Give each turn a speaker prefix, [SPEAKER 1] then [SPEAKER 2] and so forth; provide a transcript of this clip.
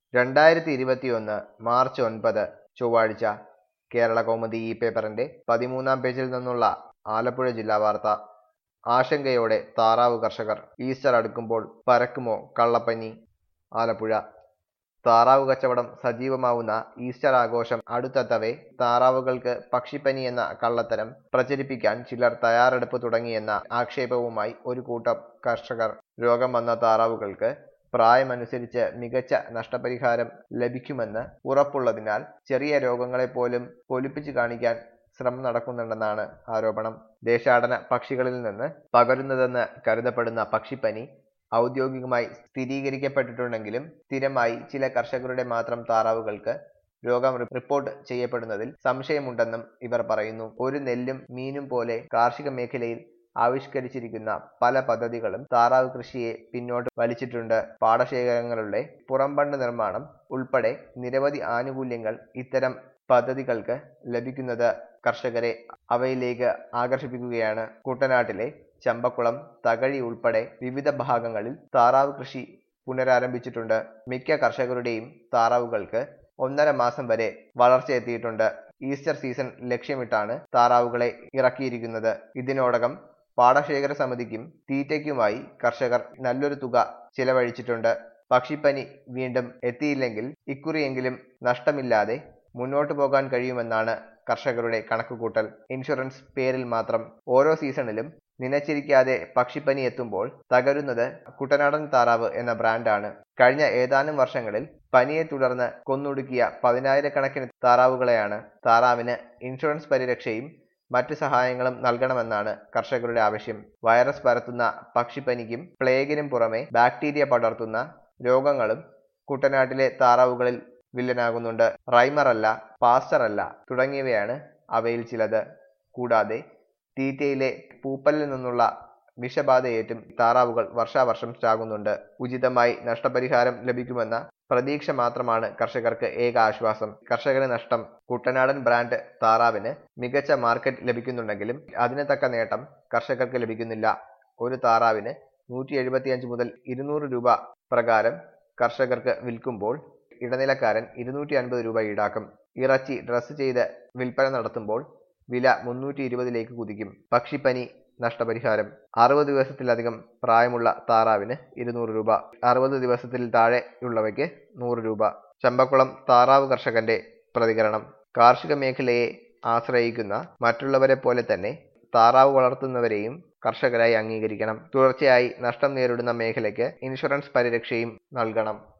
[SPEAKER 1] രണ്ടായിരത്തി ഇരുപത്തിയൊന്ന് മാർച്ച് ഒൻപത് ചൊവ്വാഴ്ച കേരള കൗമുദി ഈ പേപ്പറിന്റെ പതിമൂന്നാം പേജിൽ നിന്നുള്ള ആലപ്പുഴ ജില്ലാ വാർത്ത ആശങ്കയോടെ താറാവ് കർഷകർ ഈസ്റ്റർ അടുക്കുമ്പോൾ പരക്കുമോ കള്ളപ്പനി ആലപ്പുഴ താറാവ് കച്ചവടം സജീവമാവുന്ന ഈസ്റ്റർ ആഘോഷം അടുത്തെത്തവേ താറാവുകൾക്ക് പക്ഷിപ്പനി എന്ന കള്ളത്തരം പ്രചരിപ്പിക്കാൻ ചിലർ തയ്യാറെടുപ്പ് തുടങ്ങിയെന്ന ആക്ഷേപവുമായി ഒരു കൂട്ടം കർഷകർ രോഗം വന്ന താറാവുകൾക്ക് പ്രായമനുസരിച്ച് മികച്ച നഷ്ടപരിഹാരം ലഭിക്കുമെന്ന് ഉറപ്പുള്ളതിനാൽ ചെറിയ രോഗങ്ങളെപ്പോലും പൊലിപ്പിച്ചു കാണിക്കാൻ ശ്രമം നടക്കുന്നുണ്ടെന്നാണ് ആരോപണം ദേശാടന പക്ഷികളിൽ നിന്ന് പകരുന്നതെന്ന് കരുതപ്പെടുന്ന പക്ഷിപ്പനി ഔദ്യോഗികമായി സ്ഥിരീകരിക്കപ്പെട്ടിട്ടുണ്ടെങ്കിലും സ്ഥിരമായി ചില കർഷകരുടെ മാത്രം താറാവുകൾക്ക് രോഗം റി- റിപ്പോർട്ട് ചെയ്യപ്പെടുന്നതിൽ സംശയമുണ്ടെന്നും ഇവർ പറയുന്നു ഒരു നെല്ലും മീനും പോലെ കാർഷിക മേഖലയിൽ ആവിഷ്കരിച്ചിരിക്കുന്ന പല പദ്ധതികളും താറാവ് കൃഷിയെ പിന്നോട്ട് വലിച്ചിട്ടുണ്ട് പാടശേഖരങ്ങളുടെ പുറംബണ്ട് നിർമ്മാണം ഉൾപ്പെടെ നിരവധി ആനുകൂല്യങ്ങൾ ഇത്തരം പദ്ധതികൾക്ക് ലഭിക്കുന്നത് കർഷകരെ അവയിലേക്ക് ആകർഷിപ്പിക്കുകയാണ് കുട്ടനാട്ടിലെ ചമ്പക്കുളം തകഴി ഉൾപ്പെടെ വിവിധ ഭാഗങ്ങളിൽ താറാവ് കൃഷി പുനരാരംഭിച്ചിട്ടുണ്ട് മിക്ക കർഷകരുടെയും താറാവുകൾക്ക് ഒന്നര മാസം വരെ വളർച്ചയെത്തിയിട്ടുണ്ട് ഈസ്റ്റർ സീസൺ ലക്ഷ്യമിട്ടാണ് താറാവുകളെ ഇറക്കിയിരിക്കുന്നത് ഇതിനോടകം പാടശേഖര സമിതിക്കും തീറ്റയ്ക്കുമായി കർഷകർ നല്ലൊരു തുക ചിലവഴിച്ചിട്ടുണ്ട് പക്ഷിപ്പനി വീണ്ടും എത്തിയില്ലെങ്കിൽ ഇക്കുറിയെങ്കിലും നഷ്ടമില്ലാതെ മുന്നോട്ടു പോകാൻ കഴിയുമെന്നാണ് കർഷകരുടെ കണക്കുകൂട്ടൽ ഇൻഷുറൻസ് പേരിൽ മാത്രം ഓരോ സീസണിലും നിലച്ചിരിക്കാതെ പക്ഷിപ്പനി എത്തുമ്പോൾ തകരുന്നത് കുട്ടനാടൻ താറാവ് എന്ന ബ്രാൻഡാണ് കഴിഞ്ഞ ഏതാനും വർഷങ്ങളിൽ പനിയെ തുടർന്ന് കൊന്നൊടുക്കിയ പതിനായിരക്കണക്കിന് താറാവുകളെയാണ് താറാവിന് ഇൻഷുറൻസ് പരിരക്ഷയും മറ്റ് സഹായങ്ങളും നൽകണമെന്നാണ് കർഷകരുടെ ആവശ്യം വൈറസ് പരത്തുന്ന പക്ഷിപ്പനിക്കും പ്ലേഗിനും പുറമെ ബാക്ടീരിയ പടർത്തുന്ന രോഗങ്ങളും കുട്ടനാട്ടിലെ താറാവുകളിൽ വില്ലനാകുന്നുണ്ട് റൈമർ അല്ല പാസ്റ്റർ അല്ല തുടങ്ങിയവയാണ് അവയിൽ ചിലത് കൂടാതെ തീറ്റയിലെ പൂപ്പലിൽ നിന്നുള്ള വിഷബാധയേറ്റും താറാവുകൾ വർഷാവർഷം ചാകുന്നുണ്ട് ഉചിതമായി നഷ്ടപരിഹാരം ലഭിക്കുമെന്ന പ്രതീക്ഷ മാത്രമാണ് കർഷകർക്ക് ഏക ആശ്വാസം കർഷകന് നഷ്ടം കുട്ടനാടൻ ബ്രാൻഡ് താറാവിന് മികച്ച മാർക്കറ്റ് ലഭിക്കുന്നുണ്ടെങ്കിലും അതിന് തക്ക നേട്ടം കർഷകർക്ക് ലഭിക്കുന്നില്ല ഒരു താറാവിന് നൂറ്റി എഴുപത്തിയഞ്ച് മുതൽ ഇരുന്നൂറ് രൂപ പ്രകാരം കർഷകർക്ക് വിൽക്കുമ്പോൾ ഇടനിലക്കാരൻ ഇരുന്നൂറ്റി അൻപത് രൂപ ഈടാക്കും ഇറച്ചി ഡ്രസ് ചെയ്ത് വിൽപ്പന നടത്തുമ്പോൾ വില മുന്നൂറ്റി ഇരുപതിലേക്ക് കുതിക്കും പക്ഷിപ്പനി നഷ്ടപരിഹാരം അറുപത് ദിവസത്തിലധികം പ്രായമുള്ള താറാവിന് ഇരുന്നൂറ് രൂപ അറുപത് ദിവസത്തിൽ താഴെയുള്ളവയ്ക്ക് നൂറ് രൂപ ചമ്പക്കുളം താറാവ് കർഷകന്റെ പ്രതികരണം കാർഷിക മേഖലയെ ആശ്രയിക്കുന്ന മറ്റുള്ളവരെ പോലെ തന്നെ താറാവ് വളർത്തുന്നവരെയും കർഷകരായി അംഗീകരിക്കണം തുടർച്ചയായി നഷ്ടം നേരിടുന്ന മേഖലയ്ക്ക് ഇൻഷുറൻസ് പരിരക്ഷയും നൽകണം